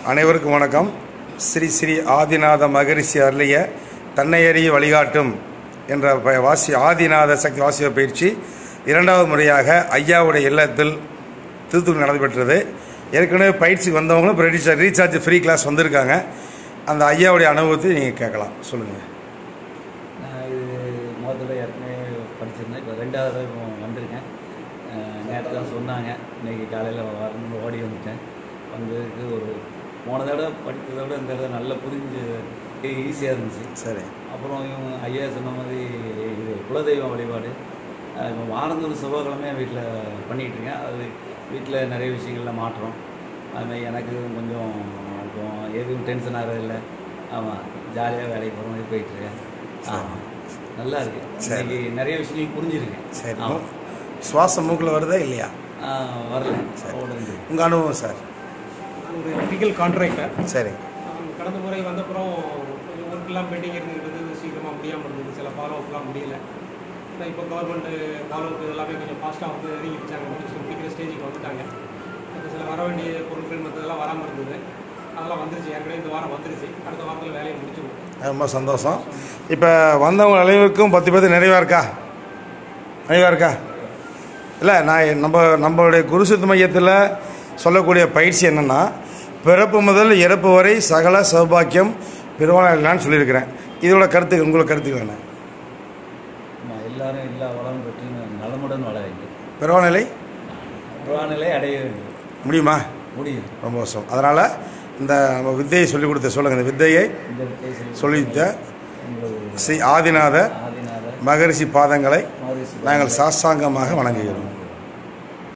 அனைவருக்கும் வணக்கம் ஸ்ரீ ஸ்ரீ ஆதிநாத மகரிஷி அருளிய தன்னையறிய வழிகாட்டும் என்ற ப- வாசி ஆதிநாத சக்தி வாசிய பயிற்சி இரண்டாவது முறையாக ஐயாவுடைய இல்லத்தில் தூத்துக்குடி நடைபெற்றது ஏற்கனவே பயிற்சி வந்தவங்களும் இப்போ ரீசார்ஜ் ரீசார்ஜ் ஃப்ரீ கிளாஸ் வந்திருக்காங்க அந்த ஐயாவுடைய அனுபவத்தை நீங்கள் கேட்கலாம் சொல்லுங்கள் நான் இது முதல்ல ஏற்கனவே படிச்சிருந்தேன் இப்போ ரெண்டாவது தடவை இப்போ வந்திருக்கேன் நேற்று தான் சொன்னாங்க இன்னைக்கு காலையில் வரணும்னு ஓடி வந்துட்டேன் வந்ததுக்கு ஒரு போன தடவை படித்ததை விட இந்த தடவை நல்லா புரிஞ்சு ஈஸியாக இருந்துச்சு சரி அப்புறம் இவங்க ஐயா சொன்ன மாதிரி இது குலதெய்வம் வழிபாடு அஹ் இப்போ வாரந்தோறும் செவ்வாய்க்கிழமை வீட்டில் பண்ணிகிட்டு இருக்கேன் அது வீட்டில் நிறைய விஷயங்கள்ல மாற்றம் அதுமாதிரி எனக்கு கொஞ்சம் இப்போ எதுவும் டென்ஷன் ஆகிறதில்ல ஆமாம் ஜாலியாக வேலைக்கு போகிற மாதிரி போயிட்டுருக்கேன் ஆமாம் நல்லா இருக்கு சரி. இன்னைக்கு நிறைய விஷயங்கள் புரிஞ்சிருக்கேன் சரி ஆமாம் சுவாசம் மூக்கில் வருதா இல்லையா வரல ஓடுது உங்கள் அனுபவம் சார் ஒரு எலக்ட்ரிக்கல் கான்ட்ராக்டர் சரி கடந்த முறை வந்தப்புறம் கொஞ்சம் ஒர்க்லாம் பெண்டிங் இருந்தது சீக்கிரமாக முடியாமல் இருந்தது சில ஃபாலோ அப்லாம் முடியல ஆனால் இப்போ கவர்மெண்ட் ஃபாலோ அப் எல்லாமே கொஞ்சம் ஃபாஸ்ட்டாக வந்து இறங்கிடுச்சாங்க முடிச்சு முடிக்கிற ஸ்டேஜுக்கு வந்துட்டாங்க இப்போ சில வர வேண்டிய பொருட்கள் மற்றதெல்லாம் வராமல் இருந்தது அதெல்லாம் வந்துருச்சு ஏற்கனவே இந்த வாரம் வந்துருச்சு அடுத்த வாரத்தில் வேலையை முடிச்சிருவோம் ரொம்ப சந்தோஷம் இப்போ வந்தவங்க அனைவருக்கும் பத்து பேர்த்து நிறைவாக இருக்கா நிறைவாக இருக்கா இல்லை நான் நம்ம நம்மளுடைய குருசுத்த மையத்தில் சொல்லக்கூடிய பயிற்சி என்னென்னா பிறப்பு முதல் இறப்பு வரை சகல சௌபாக்கியம் பெருவாளான்னு சொல்லியிருக்கிறேன் இதோட கருத்து உங்களுக்கு கருத்துக்கள் என்ன ஆமாம் எல்லாரும் எல்லா வளமும் பெற்று நலமுடன் வாழ வேண்டும் பெருவாநிலை புறாநிலை அடைய வேண்டும் முடியுமா முடியும் ரொம்ப வருஷம் அதனால் இந்த நம்ம வித்தையை சொல்லிக் கொடுத்த சொல்லுங்கள் இந்த வித்தையை இந்த வித்தியாசம் சொல்லித்த எங்களது ஸ்ரீ ஆதிநாத ஆதிநாத மகரிஷி பாதங்களை மாரிசு நாங்கள் சாஸ்தாங்கமாக வணங்குகிறோம்